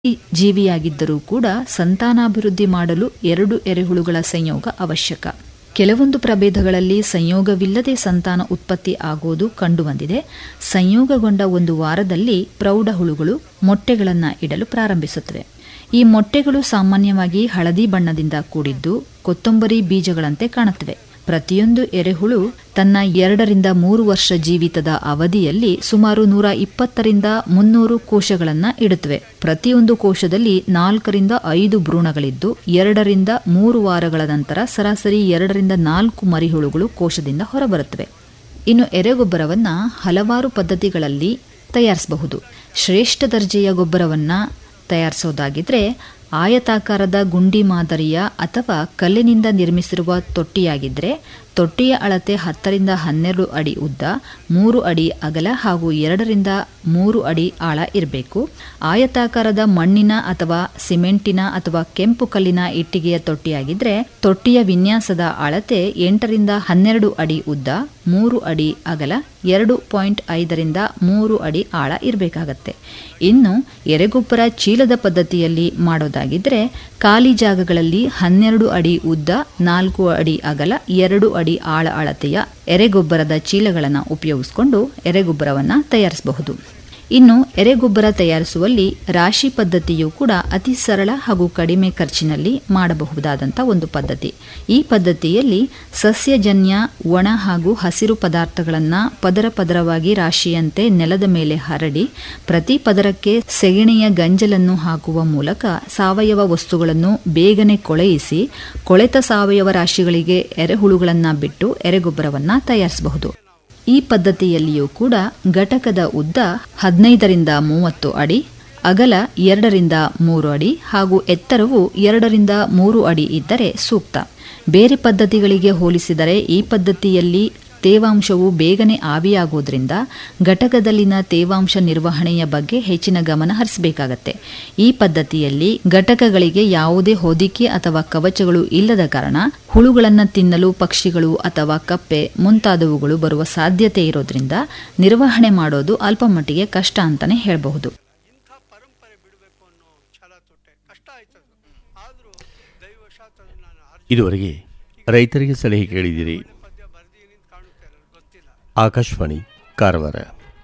ಜೀವಿಯಾಗಿದ್ದರೂ ಕೂಡ ಸಂತಾನಾಭಿವೃದ್ಧಿ ಮಾಡಲು ಎರಡು ಎರೆಹುಳುಗಳ ಸಂಯೋಗ ಅವಶ್ಯಕ ಕೆಲವೊಂದು ಪ್ರಭೇದಗಳಲ್ಲಿ ಸಂಯೋಗವಿಲ್ಲದೆ ಸಂತಾನ ಉತ್ಪತ್ತಿ ಆಗುವುದು ಕಂಡುಬಂದಿದೆ ಸಂಯೋಗಗೊಂಡ ಒಂದು ವಾರದಲ್ಲಿ ಪ್ರೌಢ ಹುಳುಗಳು ಮೊಟ್ಟೆಗಳನ್ನು ಇಡಲು ಪ್ರಾರಂಭಿಸುತ್ತವೆ ಈ ಮೊಟ್ಟೆಗಳು ಸಾಮಾನ್ಯವಾಗಿ ಹಳದಿ ಬಣ್ಣದಿಂದ ಕೂಡಿದ್ದು ಕೊತ್ತಂಬರಿ ಬೀಜಗಳಂತೆ ಕಾಣುತ್ತವೆ ಪ್ರತಿಯೊಂದು ಎರೆಹುಳು ತನ್ನ ಎರಡರಿಂದ ಮೂರು ವರ್ಷ ಜೀವಿತದ ಅವಧಿಯಲ್ಲಿ ಸುಮಾರು ನೂರ ಇಪ್ಪತ್ತರಿಂದ ಮುನ್ನೂರು ಕೋಶಗಳನ್ನು ಇಡುತ್ತವೆ ಪ್ರತಿಯೊಂದು ಕೋಶದಲ್ಲಿ ನಾಲ್ಕರಿಂದ ಐದು ಭ್ರೂಣಗಳಿದ್ದು ಎರಡರಿಂದ ಮೂರು ವಾರಗಳ ನಂತರ ಸರಾಸರಿ ಎರಡರಿಂದ ನಾಲ್ಕು ಮರಿಹುಳುಗಳು ಕೋಶದಿಂದ ಹೊರಬರುತ್ತವೆ ಇನ್ನು ಎರೆಗೊಬ್ಬರವನ್ನು ಹಲವಾರು ಪದ್ಧತಿಗಳಲ್ಲಿ ತಯಾರಿಸಬಹುದು ಶ್ರೇಷ್ಠ ದರ್ಜೆಯ ಗೊಬ್ಬರವನ್ನು ತಯಾರಿಸೋದಾಗಿದ್ರೆ ಆಯತಾಕಾರದ ಗುಂಡಿ ಮಾದರಿಯ ಅಥವಾ ಕಲ್ಲಿನಿಂದ ನಿರ್ಮಿಸಿರುವ ತೊಟ್ಟಿಯಾಗಿದ್ದರೆ ತೊಟ್ಟಿಯ ಅಳತೆ ಹತ್ತರಿಂದ ಹನ್ನೆರಡು ಅಡಿ ಉದ್ದ ಮೂರು ಅಡಿ ಅಗಲ ಹಾಗೂ ಎರಡರಿಂದ ಮೂರು ಅಡಿ ಆಳ ಇರಬೇಕು ಆಯತಾಕಾರದ ಮಣ್ಣಿನ ಅಥವಾ ಸಿಮೆಂಟಿನ ಅಥವಾ ಕೆಂಪು ಕಲ್ಲಿನ ಇಟ್ಟಿಗೆಯ ತೊಟ್ಟಿಯಾಗಿದ್ದರೆ ತೊಟ್ಟಿಯ ವಿನ್ಯಾಸದ ಅಳತೆ ಎಂಟರಿಂದ ಹನ್ನೆರಡು ಅಡಿ ಉದ್ದ ಮೂರು ಅಡಿ ಅಗಲ ಎರಡು ಪಾಯಿಂಟ್ ಐದರಿಂದ ಮೂರು ಅಡಿ ಆಳ ಇರಬೇಕಾಗತ್ತೆ ಇನ್ನು ಎರೆಗೊಬ್ಬರ ಚೀಲದ ಪದ್ಧತಿಯಲ್ಲಿ ಮಾಡೋದಾಗಿದ್ದರೆ ಖಾಲಿ ಜಾಗಗಳಲ್ಲಿ ಹನ್ನೆರಡು ಅಡಿ ಉದ್ದ ನಾಲ್ಕು ಅಡಿ ಅಗಲ ಎರಡು ಅಡಿ ಆಳ ಅಳತೆಯ ಎರೆಗೊಬ್ಬರದ ಚೀಲಗಳನ್ನು ಉಪಯೋಗಿಸಿಕೊಂಡು ಎರೆಗೊಬ್ಬರವನ್ನು ತಯಾರಿಸಬಹುದು ಇನ್ನು ಎರೆಗೊಬ್ಬರ ತಯಾರಿಸುವಲ್ಲಿ ರಾಶಿ ಪದ್ಧತಿಯು ಕೂಡ ಅತಿ ಸರಳ ಹಾಗೂ ಕಡಿಮೆ ಖರ್ಚಿನಲ್ಲಿ ಮಾಡಬಹುದಾದಂಥ ಒಂದು ಪದ್ಧತಿ ಈ ಪದ್ಧತಿಯಲ್ಲಿ ಸಸ್ಯಜನ್ಯ ಒಣ ಹಾಗೂ ಹಸಿರು ಪದಾರ್ಥಗಳನ್ನು ಪದರ ಪದರವಾಗಿ ರಾಶಿಯಂತೆ ನೆಲದ ಮೇಲೆ ಹರಡಿ ಪ್ರತಿ ಪದರಕ್ಕೆ ಸೆಗಣಿಯ ಗಂಜಲನ್ನು ಹಾಕುವ ಮೂಲಕ ಸಾವಯವ ವಸ್ತುಗಳನ್ನು ಬೇಗನೆ ಕೊಳೆಯಿಸಿ ಕೊಳೆತ ಸಾವಯವ ರಾಶಿಗಳಿಗೆ ಎರೆಹುಳುಗಳನ್ನು ಬಿಟ್ಟು ಎರೆಗೊಬ್ಬರವನ್ನು ತಯಾರಿಸಬಹುದು ಈ ಪದ್ಧತಿಯಲ್ಲಿಯೂ ಕೂಡ ಘಟಕದ ಉದ್ದ ಹದಿನೈದರಿಂದ ಮೂವತ್ತು ಅಡಿ ಅಗಲ ಎರಡರಿಂದ ಮೂರು ಅಡಿ ಹಾಗೂ ಎತ್ತರವು ಎರಡರಿಂದ ಮೂರು ಅಡಿ ಇದ್ದರೆ ಸೂಕ್ತ ಬೇರೆ ಪದ್ಧತಿಗಳಿಗೆ ಹೋಲಿಸಿದರೆ ಈ ಪದ್ಧತಿಯಲ್ಲಿ ತೇವಾಂಶವು ಬೇಗನೆ ಆವಿಯಾಗೋದ್ರಿಂದ ಘಟಕದಲ್ಲಿನ ತೇವಾಂಶ ನಿರ್ವಹಣೆಯ ಬಗ್ಗೆ ಹೆಚ್ಚಿನ ಗಮನ ಹರಿಸಬೇಕಾಗತ್ತೆ ಈ ಪದ್ಧತಿಯಲ್ಲಿ ಘಟಕಗಳಿಗೆ ಯಾವುದೇ ಹೊದಿಕೆ ಅಥವಾ ಕವಚಗಳು ಇಲ್ಲದ ಕಾರಣ ಹುಳುಗಳನ್ನು ತಿನ್ನಲು ಪಕ್ಷಿಗಳು ಅಥವಾ ಕಪ್ಪೆ ಮುಂತಾದವುಗಳು ಬರುವ ಸಾಧ್ಯತೆ ಇರೋದ್ರಿಂದ ನಿರ್ವಹಣೆ ಮಾಡೋದು ಅಲ್ಪ ಮಟ್ಟಿಗೆ ಕಷ್ಟ ಅಂತಾನೆ ಹೇಳಬಹುದು ಇಂಥ ಪರಂಪರೆ ಬಿಡಬೇಕು ಅನ್ನೋ ಛಲ ತೊಟ್ಟೆ ಕಷ್ಟ ಆಯ್ತದು ಆದರೂ ದೈವಶಾತ್ ಅದು ನಾನು ಅರ್ಜಿ ಇದುವರೆಗೆ ರೈತರಿಗೆ ಸಲಹೆ ಕೇಳಿದಿರಿ ಪದ್ಯ ಬರ್ದೀನಿ ಅಂತ ಕಾಣುತ್ತೆ ನನಗೆ ಗೊತ್ತಿಲ್ಲ ಆಕಾಶವಾಣಿ ಕಾರವಾರ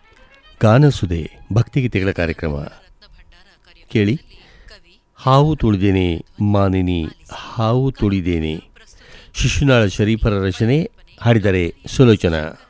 ಗಾನಸುದೆ ಭಕ್ತಿಗೀತೆಗಳ ಕಾರ್ಯಕ್ರಮ ಕೇಳಿ ಹಾವು ತುಳಿದೇನೆ ಮಾನಿನಿ ಹಾವು ತುಳಿದೇನೆ ಶಿಶುನಾಳ ಶರೀಫರ ರಚನೆ ಹಾಡಿದರೆ ಸುಲೋಚನಾ